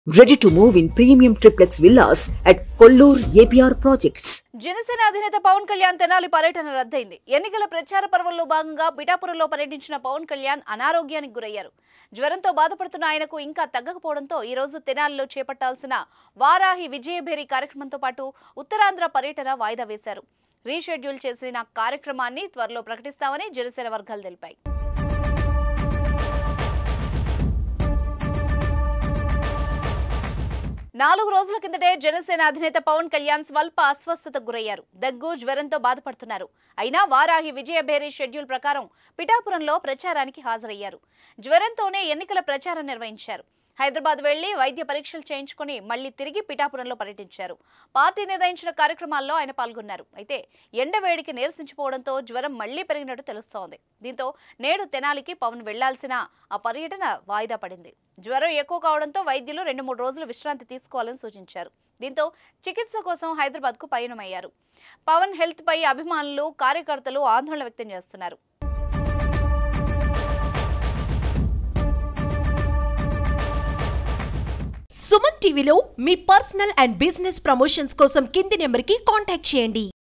Ready to move in premium triplex villas at Kollur APR Projects. Janasena అధినేత పవన్ కళ్యాణ్ తెనాలి పర్యటన రద్దయింది ఎన్నికల ప్రచార పర్వంలో భాగంగా పిఠాపురంలో పర్యటించిన పవన్ కళ్యాణ్ అనారోగ్యానికి గురయ్యారు జ్వరంతో బాధపడుతున్న ఆయనకు ఇంకా తగ్గకపోవడంతో ఈ రోజు తెనాలిలో చేపట్టాల్సిన వారాహి విజయభేరి కార్యక్రమంతో పాటు ఉత్తరాంధ్ర పర్యటన వాయిదా వేశారు రీషెడ్యూల్ చేసిన కార్యక్రమాన్ని త్వరలో ప్రకటిస్తామని జనసేన వర్గాలు తెలిపాయి నాలుగు రోజుల కిందటే జనసేన అధినేత పవన్ కళ్యాణ్ స్వల్ప అస్వస్థతకు గురయ్యారు దగ్గు జ్వరంతో బాధపడుతున్నారు అయినా వారాహి విజయభేరి షెడ్యూల్ ప్రకారం పిఠాపురంలో ప్రచారానికి హాజరయ్యారు జ్వరంతోనే ఎన్నికల ప్రచారం నిర్వహించారు హైదరాబాద్ వెళ్లి వైద్య పరీక్షలు చేయించుకుని మళ్లీ తిరిగి పిఠాపురంలో పర్యటించారు పార్టీ నిర్వహించిన కార్యక్రమాల్లో ఆయన పాల్గొన్నారు అయితే ఎండవేడికి నీరసించిపోవడంతో జ్వరం మళ్లీ పెరిగినట్టు తెలుస్తోంది దీంతో నేడు తెనాలికి పవన్ వెళ్లాల్సిన ఆ పర్యటన వాయిదా పడింది జ్వరం ఎక్కువ కావడంతో వైద్యులు రెండు మూడు రోజులు విశ్రాంతి తీసుకోవాలని సూచించారు దీంతో చికిత్స కోసం హైదరాబాద్కు పయనమయ్యారు పవన్ హెల్త్ పై అభిమానులు కార్యకర్తలు ఆందోళన వ్యక్తం చేస్తున్నారు సుమన్ టీవీలో మీ పర్సనల్ అండ్ బిజినెస్ ప్రమోషన్స్ కోసం కింది నెంబర్కి కాంటాక్ట్ చేయండి